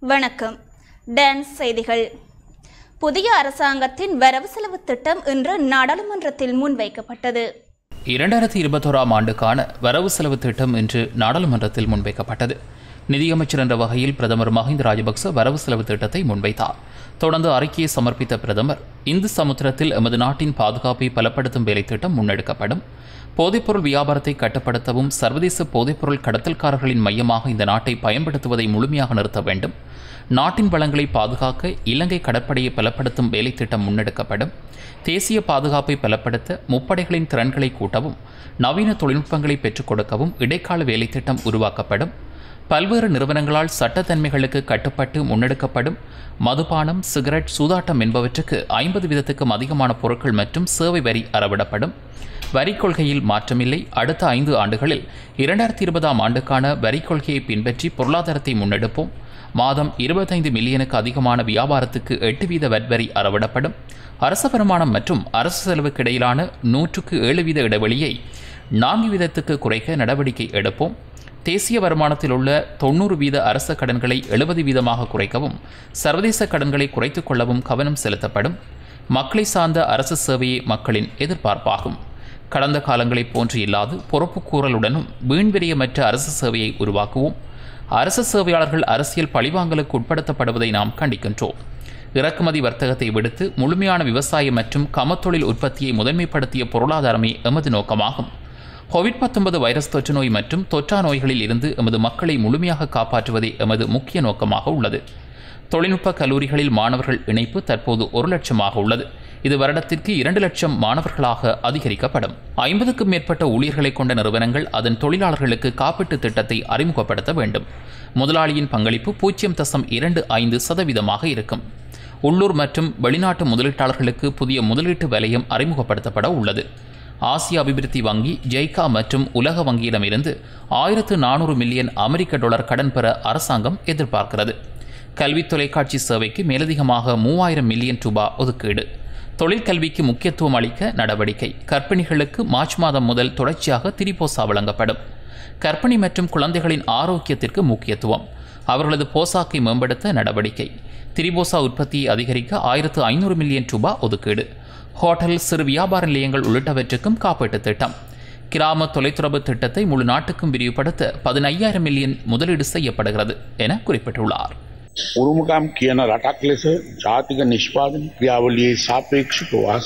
வணக்கம் டான்ஸ் செய்திகள் புதிய அரசாங்கத்தின் வரவு செலவு திட்டம் இன்று நாடாளுமன்றத்தில் முன்வைக்கப்பட்டது இரண்டாயிரத்தி இருபத்தோராம் ஆண்டுக்கான வரவு செலவு திட்டம் இன்று நாடாளுமன்றத்தில் முன்வைக்கப்பட்டது நிதியமைச்சர் என்ற வகையில் பிரதமர் மஹிந்த ராஜபக்ச வரவு செலவு திட்டத்தை முன்வைத்தார் தொடர்ந்து அறிக்கையை சமர்ப்பித்த பிரதமர் இந்து சமுத்திரத்தில் எமது நாட்டின் பாதுகாப்பை பலப்படுத்தும் வேலை திட்டம் முன்னெடுக்கப்படும் போதைப்பொருள் வியாபாரத்தை கட்டுப்படுத்தவும் சர்வதேச போதைப்பொருள் கடத்தல்காரர்களின் மையமாக இந்த நாட்டை பயன்படுத்துவதை முழுமையாக நிறுத்த வேண்டும் நாட்டின் வளங்களை பாதுகாக்க இலங்கை கடற்படையை பலப்படுத்தும் வேலை திட்டம் முன்னெடுக்கப்படும் தேசிய பாதுகாப்பை பலப்படுத்த முப்படைகளின் திறன்களை கூட்டவும் நவீன தொழில்நுட்பங்களை பெற்றுக் கொடுக்கவும் இடைக்கால வேலை திட்டம் உருவாக்கப்படும் பல்வேறு நிறுவனங்களால் சட்டத்தன்மைகளுக்கு கட்டுப்பட்டு முன்னெடுக்கப்படும் மதுபானம் சிகரெட் சூதாட்டம் என்பவற்றுக்கு ஐம்பது வீதத்துக்கும் அதிகமான பொருட்கள் மற்றும் சேவை வரி அறவிடப்படும் வரிக் கொள்கையில் மாற்றமில்லை அடுத்த ஐந்து ஆண்டுகளில் இரண்டாயிரத்தி இருபதாம் ஆண்டுக்கான வரிக் கொள்கையை பின்பற்றி பொருளாதாரத்தை முன்னெடுப்போம் மாதம் இருபத்தைந்து மில்லியனுக்கு அதிகமான வியாபாரத்துக்கு எட்டு வீத வரி அறவிடப்படும் அரச வருமானம் மற்றும் அரசு செலவுக்கு இடையிலான நூற்றுக்கு ஏழு வீத இடைவெளியை நான்கு வீதத்துக்கு குறைக்க நடவடிக்கை எடுப்போம் தேசிய வருமானத்தில் உள்ள தொண்ணூறு வீத அரச கடன்களை எழுபது வீதமாக குறைக்கவும் சர்வதேச கடன்களை குறைத்துக் கொள்ளவும் கவனம் செலுத்தப்படும் மக்களை சார்ந்த அரசு சேவையே மக்களின் எதிர்பார்ப்பாகும் கடந்த காலங்களைப் போன்று இல்லாது பொறுப்புக்கூறலுடனும் வீண்விரியமற்ற அரசு சேவையை உருவாக்குவோம் அரசு சேவையாளர்கள் அரசியல் பழிவாங்கலுக்கு உட்படுத்தப்படுவதை நாம் கண்டிக்கின்றோம் இறக்குமதி வர்த்தகத்தை விடுத்து முழுமையான விவசாயம் மற்றும் கமத்தொழில் உற்பத்தியை முதன்மைப்படுத்திய பொருளாதாரமே எமது நோக்கமாகும் கோவிட் 19 வைரஸ் தொற்று நோய் மற்றும் தொற்றா நோய்களில் இருந்து எமது மக்களை முழுமையாக காப்பாற்றுவதே எமது முக்கிய நோக்கமாக உள்ளது தொழில்நுட்ப கல்லூரிகளில் மாணவர்கள் இணைப்பு தற்போது ஒரு லட்சமாக உள்ளது இது வருடத்திற்கு இரண்டு லட்சம் மாணவர்களாக அதிகரிக்கப்படும் ஐம்பதுக்கும் மேற்பட்ட ஊழியர்களை கொண்ட நிறுவனங்கள் அதன் தொழிலாளர்களுக்கு காப்பீட்டு திட்டத்தை அறிமுகப்படுத்த வேண்டும் முதலாளியின் பங்களிப்பு பூஜ்ஜியம் தசம் இரண்டு ஐந்து சதவீதமாக இருக்கும் உள்ளூர் மற்றும் வெளிநாட்டு முதலீட்டாளர்களுக்கு புதிய முதலீட்டு வலயம் அறிமுகப்படுத்தப்பட உள்ளது ஆசிய அபிவிருத்தி வங்கி ஜெய்கா மற்றும் உலக வங்கியிடமிருந்து ஆயிரத்து நானூறு மில்லியன் அமெரிக்க டாலர் கடன் பெற அரசாங்கம் எதிர்பார்க்கிறது கல்வி தொலைக்காட்சி சேவைக்கு மேலதிகமாக மூவாயிரம் மில்லியன் ரூபாய் ஒதுக்கீடு தொழிற்கல்விக்கு முக்கியத்துவம் அளிக்க நடவடிக்கை கர்ப்பிணிகளுக்கு மார்ச் மாதம் முதல் தொடர்ச்சியாக திரிபோசா வழங்கப்படும் கர்ப்பிணி மற்றும் குழந்தைகளின் ஆரோக்கியத்திற்கு முக்கியத்துவம் அவர்களது போசாக்கை மேம்படுத்த நடவடிக்கை திரிபோசா உற்பத்தியை அதிகரிக்க ஆயிரத்து ஐநூறு மில்லியன் ரூபாய் ஒதுக்கீடு ஹோட்டல் சிறு வியாபார நிலையங்கள் உள்ளிட்டவற்றுக்கும் காப்பீட்டுத் திட்டம் கிராம தொலைத்தொடர்பு திட்டத்தை முழு நாட்டுக்கும் விரிவுபடுத்த பதினையாயிரம் மில்லியன் முதலீடு செய்யப்படுகிறது என குறிப்பிட்டுள்ளார் උරුමකම් කියන රටක් ලෙස ජාතික නිෂ්පාදන ක්‍රියාවලියේ සාපේක්ෂක වාස්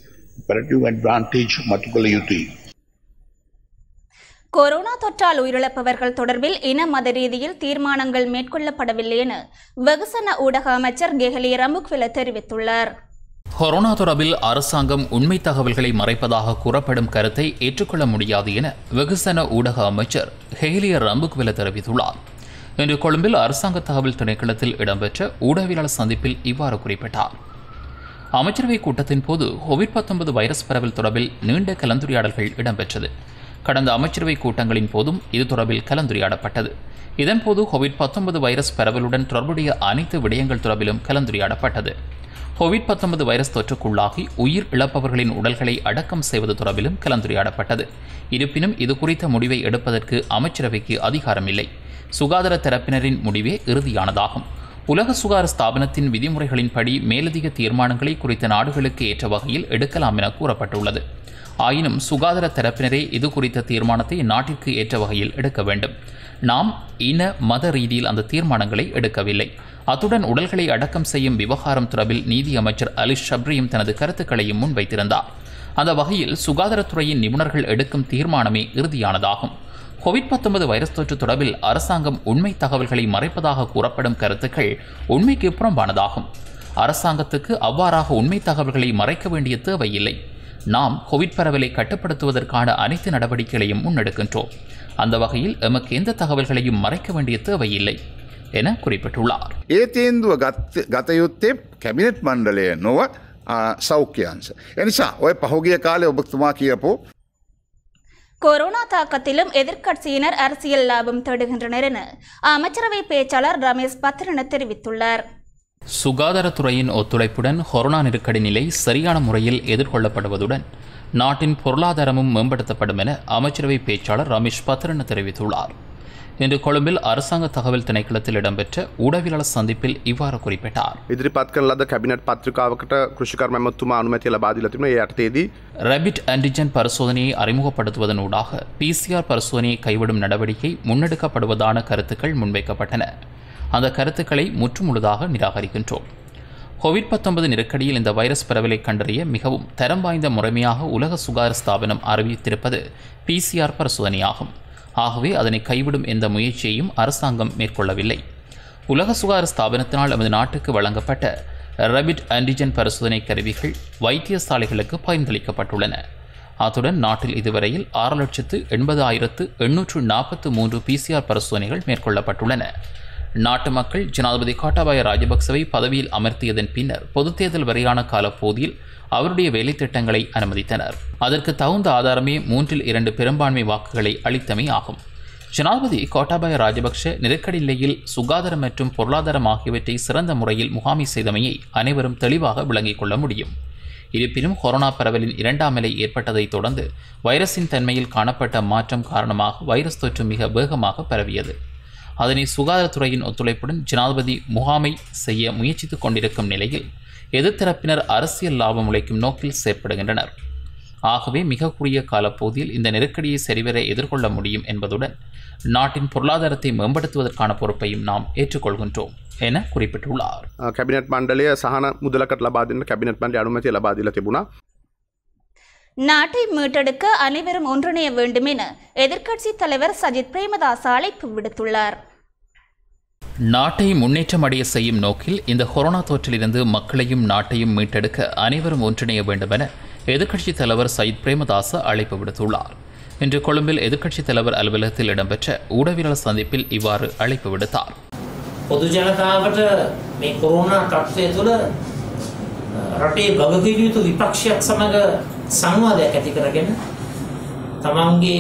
පරටව ඇඩ්වාන්ටේජ් මතු කළ යුතුයි. கொரோனா தொற்றால் உயிரிழப்பவர்கள் தொடர்பில் இன மத ரீதியில் தீர்மானங்கள் மேற்கொள்ளப்படவில்லை என வெகுசன ஊடக அமைச்சர் கெஹலி ரமுக்வில தெரிவித்துள்ளார் கொரோனா தொடர்பில் அரசாங்கம் உண்மை தகவல்களை மறைப்பதாக கூறப்படும் கருத்தை ஏற்றுக்கொள்ள முடியாது என வெகுசன ஊடக அமைச்சர் ஹெய்லியர் ரம்புக்வில தெரிவித்துள்ளார் இன்று கொழும்பில் அரசாங்க தகவல் திணைக்களத்தில் இடம்பெற்ற ஊடகவியலாளர் சந்திப்பில் இவ்வாறு குறிப்பிட்டார் அமைச்சரவை கூட்டத்தின் போது கோவிட் 19 வைரஸ் பரவல் தொடர்பில் நீண்ட கலந்துரையாடல்கள் இடம்பெற்றது கடந்த அமைச்சரவை கூட்டங்களின் போதும் இது தொடர்பில் கலந்துரையாடப்பட்டது இதன்போது கோவிட் 19 வைரஸ் பரவலுடன் தொடர்புடைய அனைத்து விடயங்கள் தொடர்பிலும் கலந்துரையாடப்பட்டது கோவிட் 19 வைரஸ் தொற்றுக்குள்ளாகி உயிர் இழப்பவர்களின் உடல்களை அடக்கம் செய்வது தொடர்பிலும் கலந்துரையாடப்பட்டது இருப்பினும் இது குறித்த முடிவை எடுப்பதற்கு அமைச்சரவைக்கு அதிகாரமில்லை சுகாதார தரப்பினரின் முடிவே இறுதியானதாகும் உலக சுகாதார ஸ்தாபனத்தின் விதிமுறைகளின்படி மேலதிக தீர்மானங்களை குறித்த நாடுகளுக்கு ஏற்ற வகையில் எடுக்கலாம் என கூறப்பட்டுள்ளது ஆயினும் சுகாதார தரப்பினரே இது குறித்த தீர்மானத்தை நாட்டிற்கு ஏற்ற வகையில் எடுக்க வேண்டும் நாம் இன மத ரீதியில் அந்த தீர்மானங்களை எடுக்கவில்லை அத்துடன் உடல்களை அடக்கம் செய்யும் விவகாரம் தொடர்பில் நீதி அமைச்சர் அலி ஷப்ரியும் தனது கருத்துக்களையும் முன்வைத்திருந்தார் அந்த வகையில் சுகாதாரத்துறையின் நிபுணர்கள் எடுக்கும் தீர்மானமே இறுதியானதாகும் கோவிட் 19 வைரஸ் தொற்று தொடர்பில் அரசாங்கம் உண்மை தகவல்களை மறைப்பதாக கூறப்படும் கருத்துக்கள் உண்மைக்கு புறம்பானதாகும் அரசாங்கத்துக்கு அவ்வாறாக உண்மை தகவல்களை மறைக்க வேண்டிய தேவையில்லை நாம் கோவிட் பரவலை கட்டுப்படுத்துவதற்கான அனைத்து நடவடிக்கைகளையும் முன்னெடுக்கின்றோம் அந்த வகையில் எமக்கு எந்த தகவல்களையும் மறைக்க வேண்டிய தேவையில்லை என குறிப்பிட்டுள்ளார் ඒ තේන්දුව ගත්- ගත යුත්තේ කැමිනට් මණ්ඩලය නොව ආ, සෞඛ්‍යංශ. එනිසා ඔය පහුගිය කාලය ඔබතුමා කියපු கொரோனா தாக்கத்திலும் எதிர்க்கட்சியினர் அரசியல் லாபம் தேடுகின்றனர் என அமைச்சரவை பேச்சாளர் ரமேஷ் பத்ரன தெரிவித்துள்ளார் சுகாதாரத்துறையின் ஒத்துழைப்புடன் கொரோனா நெருக்கடி நிலை சரியான முறையில் எதிர்கொள்ளப்படுவதுடன் நாட்டின் பொருளாதாரமும் மேம்படுத்தப்படும் என அமைச்சரவை பேச்சாளர் ரமேஷ் பத்ரன் தெரிவித்துள்ளார் இன்று கொழும்பில் அரசாங்க தகவல் திணைக்களத்தில் இடம்பெற்ற ஊடகவியலாளர் சந்திப்பில் இவ்வாறு குறிப்பிட்டார் ඉදිරිපත් කන ලද කැබිනට් පත්‍රිකාවකට කෘෂිකර්ම ඇමත්තුමා අනුමැතිය ලබාදිලා තිබුණා ඒ අර්ථයේදී ரேபிட் ஆன்டிஜென் பரிசோதனையை அறிமுகப்படுத்துவதனூடாக பிசிஆர் பரிசோதனையை கைவிடும் நடவடிக்கை முன்னெடுக்கப்படுவதான கருத்துக்கள் முன்வைக்கப்பட்டன அந்த கருத்துக்களை முற்றுமுழுதாக நிராகரிக்கின்றோம் கோவிட் 19 நெருக்கடியில் இந்த வைரஸ் பரவலை கண்டறிய மிகவும் தரம் வாய்ந்த முறைமையாக உலக சுகாதார ஸ்தாபனம் அறிவித்திருப்பது பிசிஆர் பரிசோதனையாகும் ஆகவே அதனை கைவிடும் எந்த முயற்சியையும் அரசாங்கம் மேற்கொள்ளவில்லை உலக சுகாதார ஸ்தாபனத்தினால் நமது நாட்டுக்கு வழங்கப்பட்ட ரபிட் ஆன்டிஜென் பரிசோதனை கருவிகள் வைத்தியசாலைகளுக்கு பரிந்துரைக்கப்பட்டுள்ளன அத்துடன் நாட்டில் இதுவரையில் ஆறு லட்சத்து எண்பதாயிரத்து எண்ணூற்று நாற்பத்து மூன்று பிசிஆர் பரிசோதனைகள் மேற்கொள்ளப்பட்டுள்ளன நாட்டு மக்கள் ஜனாதிபதி கோட்டாபாய ராஜபக்சவை பதவியில் அமர்த்தியதன் பின்னர் பொதுத் தேர்தல் வரையான காலப்பகுதியில் அவருடைய வேலைத்திட்டங்களை அனுமதித்தனர் அதற்கு தகுந்த ஆதாரமே மூன்றில் இரண்டு பெரும்பான்மை வாக்குகளை அளித்தமை ஆகும் ஜனாதிபதி கோட்டாபாய ராஜபக்ஷ நெருக்கடி நிலையில் சுகாதாரம் மற்றும் பொருளாதாரம் ஆகியவற்றை சிறந்த முறையில் முகாமை செய்தமையை அனைவரும் தெளிவாக விளங்கிக் கொள்ள முடியும் இருப்பினும் கொரோனா பரவலின் இரண்டாம் நிலை ஏற்பட்டதைத் தொடர்ந்து வைரஸின் தன்மையில் காணப்பட்ட மாற்றம் காரணமாக வைரஸ் தொற்று மிக வேகமாக பரவியது அதனை சுகாதாரத்துறையின் ஒத்துழைப்புடன் ஜனாதிபதி முகாமை செய்ய முயற்சித்துக் கொண்டிருக்கும் நிலையில் எதிர்த்தரப்பினர் அரசியல் லாபம் உழைக்கும் நோக்கில் செயற்படுகின்றனர் ஆகவே மிக குறுகிய காலப்பகுதியில் இந்த நெருக்கடியை சரிவர எதிர்கொள்ள முடியும் என்பதுடன் நாட்டின் பொருளாதாரத்தை மேம்படுத்துவதற்கான பொறுப்பையும் நாம் ஏற்றுக்கொள்கின்றோம் என குறிப்பிட்டுள்ளார் කැබිනට් මණ්ඩලය සහන මුදලකට ලබාදන්න කැබිනට් මන්ඩ අනුමතිය ලබාදිල තිබුණා நாட்டை மீட்டெடுக்க அனைவரும் ஒன்றிணைய வேண்டும் என எதிர்க்கட்சித் தலைவர் சஜித் பிரேமதாச அழைப்பு விடுத்துள்ளார் நாட்டை முன்னேற்றம் அடைய செய்யும் நோக்கில் இந்த கொரோனா தொற்றிலிருந்து மக்களையும் நாட்டையும் மீட்டெடுக்க அனைவரும் ஒன்றிணைய வேண்டும் என எதிர்க்கட்சித் தலைவர் சயித் பிரேமதாச அழைப்பு விடுத்துள்ளார் இன்று கொழும்பில் எதிர்க்கட்சித் தலைவர் அலுவலகத்தில் இடம்பெற்ற ஊடகவியலாளர் சந்திப்பில் இவ்வாறு அழைப்பு விடுத்தார் පොදු ජනතාවට මේ කොරෝනා තත්ත්වය තුළ අ, රටේ බගකිව යුතු විපක්ෂයක් සමඟ සංවාදයක් ඇති කරගෙන තමන්ගේ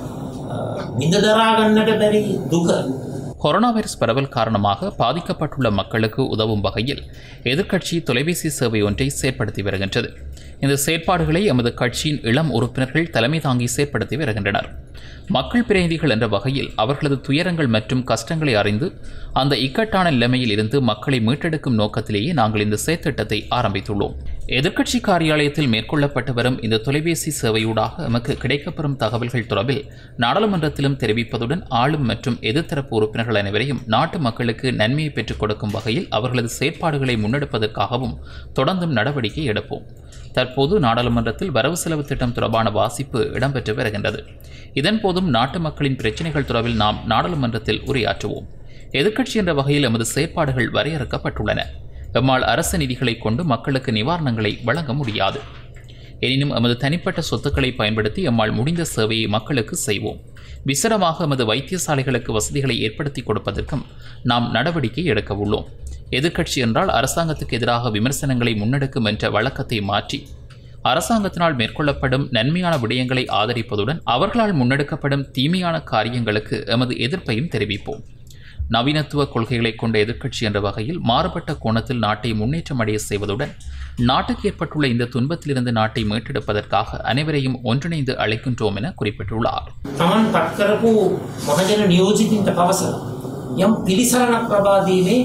අ, විඳ දරාගන්නට බැරි දුක கொரோனா வைரஸ் பரவல் காரணமாக பாதிக்கப்பட்டுள்ள மக்களுக்கு உதவும் வகையில் எதிர்க்கட்சி தொலைபேசி சேவை ஒன்றை செயற்படுத்தி வருகின்றது இந்த செயற்பாடுகளை எமது கட்சியின் இளம் உறுப்பினர்கள் தலைமை தாங்கி செயற்படுத்தி வருகின்றனர் மக்கள் பிரதிநிதிகள் என்ற வகையில் அவர்களது துயரங்கள் மற்றும் கஷ்டங்களை அறிந்து அந்த இக்கட்டான நிலைமையில் இருந்து மக்களை மீட்டெடுக்கும் நோக்கத்திலேயே நாங்கள் இந்த செயற்திட்டத்தை ஆரம்பித்துள்ளோம் எதிர்க்கட்சி காரியாலயத்தில் மேற்கொள்ளப்பட்டு வரும் இந்த தொலைபேசி சேவையூடாக எமக்கு கிடைக்கப்பெறும் தகவல்கள் தொடர்பில் நாடாளுமன்றத்திலும் தெரிவிப்பதுடன் ஆளும் மற்றும் எதிர்த்தரப்பு உறுப்பினர்கள் அனைவரையும் நாட்டு மக்களுக்கு நன்மையை பெற்றுக் கொடுக்கும் வகையில் அவர்களது செயற்பாடுகளை முன்னெடுப்பதற்காகவும் தொடர்ந்தும் நடவடிக்கை எடுப்போம் தற்போது நாடாளுமன்றத்தில் வரவு செலவு திட்டம் தொடர்பான வாசிப்பு இடம்பெற்று வருகின்றது இதன்போதும் நாட்டு மக்களின் பிரச்சினைகள் தொடர்பில் நாம் நாடாளுமன்றத்தில் உரையாற்றுவோம் எதிர்க்கட்சி என்ற வகையில் எமது செயற்பாடுகள் வரையறுக்கப்பட்டுள்ளன எம்மால் அரசு நிதிகளை கொண்டு மக்களுக்கு நிவாரணங்களை வழங்க முடியாது எனினும் எமது தனிப்பட்ட சொத்துக்களை பயன்படுத்தி எம்மால் முடிந்த சேவையை மக்களுக்கு செய்வோம் விசரமாக எமது வைத்தியசாலைகளுக்கு வசதிகளை ஏற்படுத்தி கொடுப்பதற்கும் நாம் நடவடிக்கை எடுக்க உள்ளோம் எதிர்க்கட்சி என்றால் அரசாங்கத்துக்கு எதிராக விமர்சனங்களை முன்னெடுக்கும் என்ற வழக்கத்தை மாற்றி அரசாங்கத்தினால் மேற்கொள்ளப்படும் நன்மையான விடயங்களை ஆதரிப்பதுடன் அவர்களால் முன்னெடுக்கப்படும் தீமையான காரியங்களுக்கு எமது எதிர்ப்பையும் தெரிவிப்போம் நவீனத்துவ கொள்கைகளை கொண்ட எதிர்க்கட்சி என்ற வகையில் மாறுபட்ட கோணத்தில் நாட்டை முன்னேற்றம் அடைய செய்வதுடன் நாட்டுக்கு ஏற்பட்டுள்ள இந்த துன்பத்திலிருந்து நாட்டை மீட்டெடுப்பதற்காக அனைவரையும் ஒன்றிணைந்து அழைக்கின்றோம் என குறிப்பிட்டுள்ளார் තමන් පත් කරපු මහජන නියෝජිතින්ට පවසල යම් පිළිසරණක් ලබාදීමේ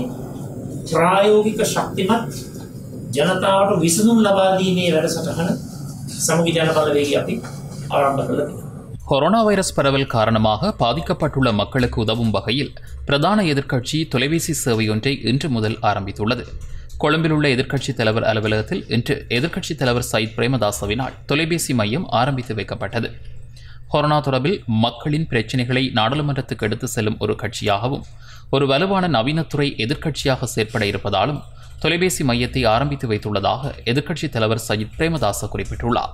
ප්‍රායෝගික ශක්තිමත් ජනතාවට විසඳුම් ලබාදීමේ වැඩසටහන සමගි ජන බලවේග අපි ආරම්භ කළ තිබෙනවා. கொரோனா வைரஸ் பரவல் காரணமாக பாதிக்கப்பட்டுள்ள மக்களுக்கு உதவும் வகையில் பிரதான எதிர்க்கட்சி தொலைபேசி சேவை ஒன்றை இன்று முதல் ஆரம்பித்துள்ளது கொழும்பில் உள்ள எதிர்க்கட்சித் தலைவர் அலுவலகத்தில் இன்று எதிர்க்கட்சித் தலைவர் சயித் பிரேமதாசவினால் தொலைபேசி மையம் ஆரம்பித்து வைக்கப்பட்டது கொரோனா தொடர்பில் மக்களின் பிரச்சினைகளை நாடாளுமன்றத்துக்கு எடுத்து செல்லும் ஒரு கட்சியாகவும் ஒரு வலுவான நவீனத்துறை எதிர்க்கட்சியாக செயற்பட இருப்பதாலும் தொலைபேசி மையத்தை ஆரம்பித்து வைத்துள்ளதாக எதிர்க்கட்சித் தலைவர் சயித் பிரேமதாச குறிப்பிட்டுள்ளார்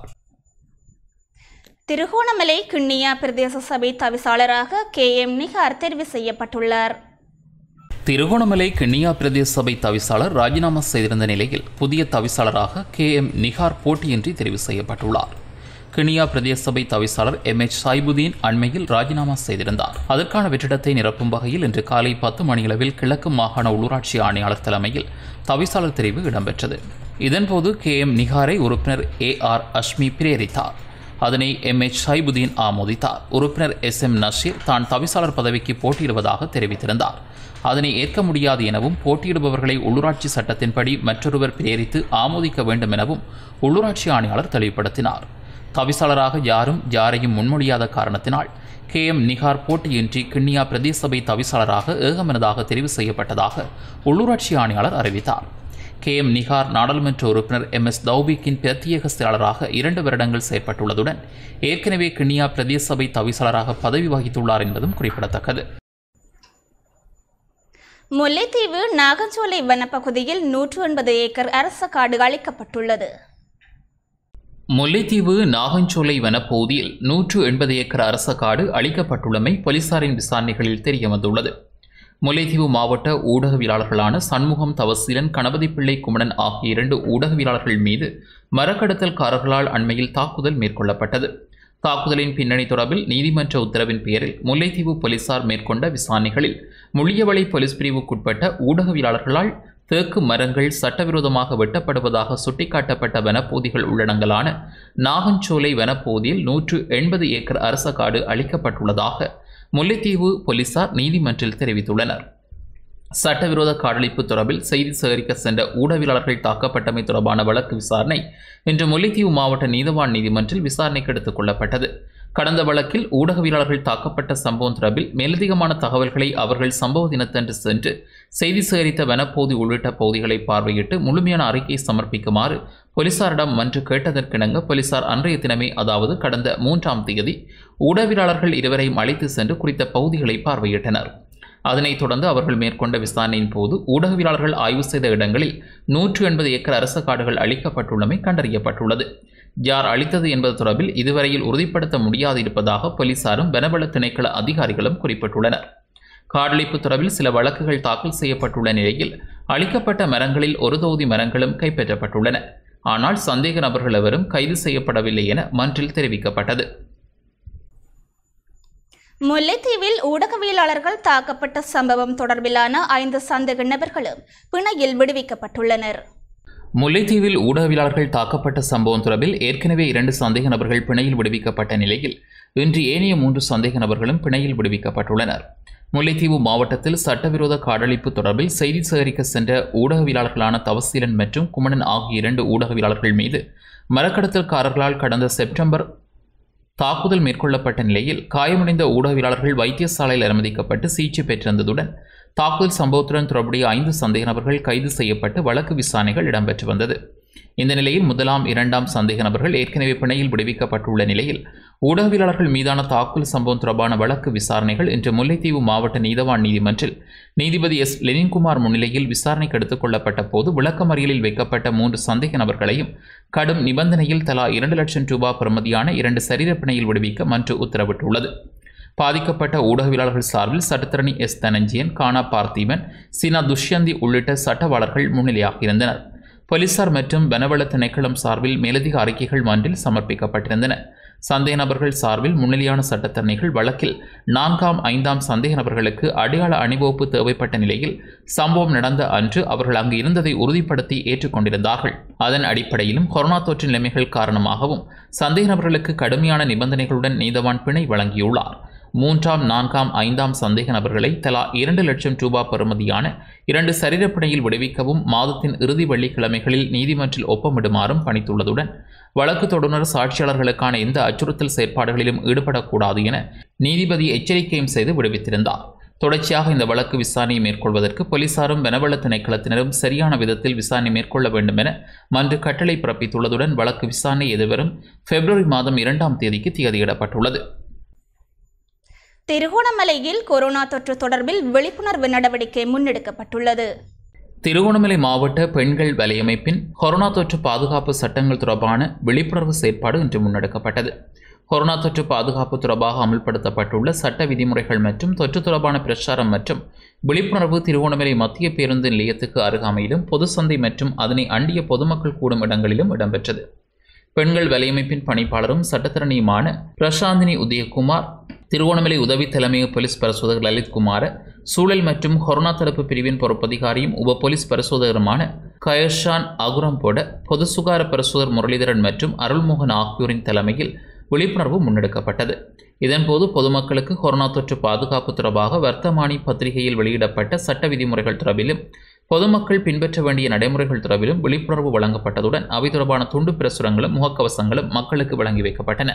திருகோணமலை கிண்ணியா பிரதேச சபை தவிசாளராக கே எம் நிகார் தெரிவு செய்யப்பட்டுள்ளார் திருகோணமலை கிண்ணியா பிரதேச சபை தவிசாளர் ராஜினாமா செய்திருந்த நிலையில் புதிய தவிசாளராக கே எம் நிகார் போட்டியின்றி தெரிவு செய்யப்பட்டுள்ளார் கிண்ணியா பிரதேச சபை தவிசாளர் எம் எச் சாய்புதீன் அண்மையில் ராஜினாமா செய்திருந்தார் அதற்கான வெற்றிடத்தை நிரப்பும் வகையில் இன்று காலை பத்து மணியளவில் கிழக்கு மாகாண உள்ளூராட்சி ஆணையாளர் தலைமையில் தவிசாளர் தெரிவு இடம்பெற்றது இதன்போது கே எம் நிகாரை உறுப்பினர் ஏ ஆர் அஷ்மி பிரேரித்தார் அதனை எம் எச் சைபுதீன் ஆமோதித்தார் உறுப்பினர் எஸ் எம் நஷீர் தான் தவிசாளர் பதவிக்கு போட்டியிடுவதாக தெரிவித்திருந்தார் அதனை ஏற்க முடியாது எனவும் போட்டியிடுபவர்களை உள்ளூராட்சி சட்டத்தின்படி மற்றொருவர் பிரேரித்து ஆமோதிக்க வேண்டும் எனவும் உள்ளூராட்சி ஆணையாளர் தெளிவுபடுத்தினார் தவிசாளராக யாரும் யாரையும் முன்மொழியாத காரணத்தினால் கே எம் நிகார் போட்டியின்றி கிண்ணியா பிரதேச சபை தவிசாளராக ஏகமனதாக தெரிவு செய்யப்பட்டதாக உள்ளூராட்சி ஆணையாளர் அறிவித்தார் கே எம் நிகார் நாடாளுமன்ற உறுப்பினர் எம் எஸ் தௌபிக்கின் பிரத்யேக செயலாளராக இரண்டு வருடங்கள் செயற்பட்டுள்ளதுடன் ஏற்கனவே கிண்ணியா பிரதேச சபை தவிசாளராக பதவி வகித்துள்ளார் என்பதும் குறிப்பிடத்தக்கது முல்லைத்தீவு நாகஞ்சோலை வனப்பகுதியில் நூற்று எண்பது ஏக்கர் அரச காடு அளிக்கப்பட்டுள்ளது முல்லைத்தீவு நாகஞ்சோலை வனப்பகுதியில் நூற்று எண்பது ஏக்கர் அரச காடு அளிக்கப்பட்டுள்ளமை போலீசாரின் விசாரணைகளில் தெரியவந்துள்ளது முல்லைத்தீவு மாவட்ட ஊடகவியலாளர்களான சண்முகம் தவசீலன் கணபதி பிள்ளை குமணன் ஆகிய இரண்டு ஊடகவியலாளர்கள் மீது மரக்கடத்தல்காரர்களால் அண்மையில் தாக்குதல் மேற்கொள்ளப்பட்டது தாக்குதலின் பின்னணி தொடர்பில் நீதிமன்ற உத்தரவின் பெயரில் முல்லைத்தீவு போலீசார் மேற்கொண்ட விசாரணைகளில் முள்ளியவளை போலீஸ் பிரிவுக்குட்பட்ட ஊடகவியலாளர்களால் தேக்கு மரங்கள் சட்டவிரோதமாக வெட்டப்படுவதாக சுட்டிக்காட்டப்பட்ட வனப்பகுதிகள் உள்ளடங்கலான நாகஞ்சோலை வனப்பகுதியில் நூற்று எண்பது ஏக்கர் அரச காடு அளிக்கப்பட்டுள்ளதாக முல்லைத்தீவு போலீசார் நீதிமன்றில் தெரிவித்துள்ளனர் சட்டவிரோத காடழிப்பு தொடர்பில் செய்தி சேகரிக்க சென்ற ஊடகவியலாளர்கள் தாக்கப்பட்டமை தொடர்பான வழக்கு விசாரணை இன்று முல்லைத்தீவு மாவட்ட நீதவான் நீதிமன்றில் விசாரணைக்கு எடுத்துக் கொள்ளப்பட்டது கடந்த வழக்கில் ஊடகவியலாளர்கள் தாக்கப்பட்ட சம்பவம் தொடர்பில் மேலதிகமான தகவல்களை அவர்கள் சம்பவ தினத்தன்று சென்று செய்தி சேகரித்த வனப்பகுதி உள்ளிட்ட பகுதிகளை பார்வையிட்டு முழுமையான அறிக்கையை சமர்ப்பிக்குமாறு போலீசாரிடம் மன்று கேட்டதற்கிணங்க போலீசார் அன்றைய தினமே அதாவது கடந்த மூன்றாம் தேதி ஊடகவியலாளர்கள் இருவரையும் அழைத்து சென்று குறித்த பகுதிகளை பார்வையிட்டனர் அதனைத் தொடர்ந்து அவர்கள் மேற்கொண்ட விசாரணையின் போது ஊடகவியலாளர்கள் ஆய்வு செய்த இடங்களில் நூற்று எண்பது ஏக்கர் அரச காடுகள் அளிக்கப்பட்டுள்ளமை கண்டறியப்பட்டுள்ளது யார் அளித்தது என்பது தொடர்பில் இதுவரையில் உறுதிப்படுத்த முடியாது இருப்பதாக போலீசாரும் வனவள திணைக்கள அதிகாரிகளும் குறிப்பிட்டுள்ளனர் காடழிப்பு தொடர்பில் சில வழக்குகள் தாக்கல் செய்யப்பட்டுள்ள நிலையில் அளிக்கப்பட்ட மரங்களில் ஒரு தொகுதி மரங்களும் கைப்பற்றப்பட்டுள்ளன ஆனால் சந்தேக நபர்கள் எவரும் கைது செய்யப்படவில்லை என மன்றில் தெரிவிக்கப்பட்டது முல்லைத்தீவில் ஊடகவியலாளர்கள் தாக்கப்பட்ட சம்பவம் தொடர்பிலான ஐந்து சந்தேக நபர்களும் பிணையில் விடுவிக்கப்பட்டுள்ளனர் முல்லைத்தீவில் ஊடகவியலாளர்கள் தாக்கப்பட்ட சம்பவம் தொடர்பில் ஏற்கனவே இரண்டு சந்தேக நபர்கள் பிணையில் விடுவிக்கப்பட்ட நிலையில் இன்று ஏனைய மூன்று சந்தேக நபர்களும் பிணையில் விடுவிக்கப்பட்டுள்ளனர் முல்லைத்தீவு மாவட்டத்தில் சட்டவிரோத காடழிப்பு தொடர்பில் செய்தி சேகரிக்க சென்ற ஊடகவியலாளர்களான தவசீலன் மற்றும் குமணன் ஆகிய இரண்டு ஊடகவியலாளர்கள் மீது மரக்கடத்தல்காரர்களால் கடந்த செப்டம்பர் தாக்குதல் மேற்கொள்ளப்பட்ட நிலையில் காயமடைந்த ஊடகவியலாளர்கள் வைத்தியசாலையில் அனுமதிக்கப்பட்டு சிகிச்சை பெற்றிருந்ததுடன் தாக்குதல் சம்பவத்துடன் தொடர்புடைய ஐந்து சந்தேக நபர்கள் கைது செய்யப்பட்டு வழக்கு விசாரணைகள் இடம்பெற்று வந்தது இந்த நிலையில் முதலாம் இரண்டாம் சந்தேக நபர்கள் ஏற்கனவே பிணையில் விடுவிக்கப்பட்டுள்ள நிலையில் ஊடகவியலாளர்கள் மீதான தாக்குதல் சம்பவம் தொடர்பான வழக்கு விசாரணைகள் இன்று முல்லைத்தீவு மாவட்ட நீதவான் நீதிமன்றில் நீதிபதி எஸ் லெனின்குமார் முன்னிலையில் விசாரணைக்கு எடுத்துக் கொள்ளப்பட்ட போது விளக்கமறியலில் வைக்கப்பட்ட மூன்று சந்தேக நபர்களையும் கடும் நிபந்தனையில் தலா இரண்டு லட்சம் ரூபாய் பெறுமதியான இரண்டு சரீர பிணையில் விடுவிக்க மன்று உத்தரவிட்டுள்ளது பாதிக்கப்பட்ட ஊடகவியலாளர்கள் சார்பில் சட்டத்தரணி எஸ் தனஞ்சியன் கானா பார்த்திபன் சீனா துஷ்யந்தி உள்ளிட்ட சட்டவாளர்கள் முன்னிலையாகியிருந்தனர் போலீசார் மற்றும் வனவள திணைக்களம் சார்பில் மேலதிக அறிக்கைகள் மன்றில் சமர்ப்பிக்கப்பட்டிருந்தன சந்தேக நபர்கள் சார்பில் முன்னிலையான சட்டத்தரணிகள் வழக்கில் நான்காம் ஐந்தாம் சந்தேக நபர்களுக்கு அடையாள அணிவகுப்பு தேவைப்பட்ட நிலையில் சம்பவம் நடந்த அன்று அவர்கள் அங்கு இருந்ததை உறுதிப்படுத்தி ஏற்றுக்கொண்டிருந்தார்கள் அதன் அடிப்படையிலும் கொரோனா தொற்று நிலைமைகள் காரணமாகவும் சந்தேக நபர்களுக்கு கடுமையான நிபந்தனைகளுடன் நீதவான் பிணை வழங்கியுள்ளார் மூன்றாம் நான்காம் ஐந்தாம் சந்தேக நபர்களை தலா இரண்டு லட்சம் ரூபாய் பெறுமதியான இரண்டு சரீரப்பிணையில் விடுவிக்கவும் மாதத்தின் இறுதி வெள்ளிக்கிழமைகளில் நீதிமன்றில் ஒப்பமிடுமாறும் பணித்துள்ளதுடன் வழக்கு தொடுநர் சாட்சியாளர்களுக்கான எந்த அச்சுறுத்தல் செயற்பாடுகளிலும் ஈடுபடக்கூடாது என நீதிபதி எச்சரிக்கையும் செய்து விடுவித்திருந்தார் தொடர்ச்சியாக இந்த வழக்கு விசாரணையை மேற்கொள்வதற்கு போலீசாரும் வனவள திணைக்களத்தினரும் சரியான விதத்தில் விசாரணை மேற்கொள்ள வேண்டும் என மன்று கட்டளை பிறப்பித்துள்ளதுடன் வழக்கு விசாரணை எதிர்வரும் பிப்ரவரி மாதம் இரண்டாம் தேதிக்கு தேதியிடப்பட்டுள்ளது திருகோணமலையில் கொரோனா தொற்று தொடர்பில் விழிப்புணர்வு நடவடிக்கை முன்னெடுக்கப்பட்டுள்ளது திருகோணமலை மாவட்ட பெண்கள் வலையமைப்பின் கொரோனா தொற்று பாதுகாப்பு சட்டங்கள் தொடர்பான விழிப்புணர்வு செயற்பாடு இன்று முன்னெடுக்கப்பட்டது கொரோனா தொற்று பாதுகாப்பு தொடர்பாக அமல்படுத்தப்பட்டுள்ள சட்ட விதிமுறைகள் மற்றும் தொற்று தொடர்பான பிரச்சாரம் மற்றும் விழிப்புணர்வு திருகோணமலை மத்திய பேருந்து நிலையத்துக்கு அருகாமையிலும் பொது சந்தை மற்றும் அதனை அண்டிய பொதுமக்கள் கூடும் இடங்களிலும் இடம்பெற்றது பெண்கள் வலையமைப்பின் பணிப்பாளரும் சட்டத்தரணியுமான பிரசாந்தினி உதயகுமார் திருவோணமலை உதவி தலைமை போலீஸ் பரிசோதகர் லலித் குமார சூழல் மற்றும் கொரோனா தடுப்பு பிரிவின் பொறுப்பதிகாரியும் உப போலீஸ் பரிசோதகருமான கயர்ஷான் அகுரம்போட பொது சுகார பரிசோதகர் முரளிதரன் மற்றும் அருள்மோகன் ஆகியோரின் தலைமையில் விழிப்புணர்வு முன்னெடுக்கப்பட்டது இதன்போது பொதுமக்களுக்கு கொரோனா தொற்று பாதுகாப்பு தொடர்பாக வர்த்தமானி பத்திரிகையில் வெளியிடப்பட்ட சட்ட விதிமுறைகள் தொடர்பிலும் பொதுமக்கள் பின்பற்ற வேண்டிய நடைமுறைகள் தொடர்பிலும் விழிப்புணர்வு வழங்கப்பட்டதுடன் அவை தொடர்பான துண்டு பிரசுரங்களும் முகக்கவசங்களும் மக்களுக்கு வழங்கி வைக்கப்பட்டன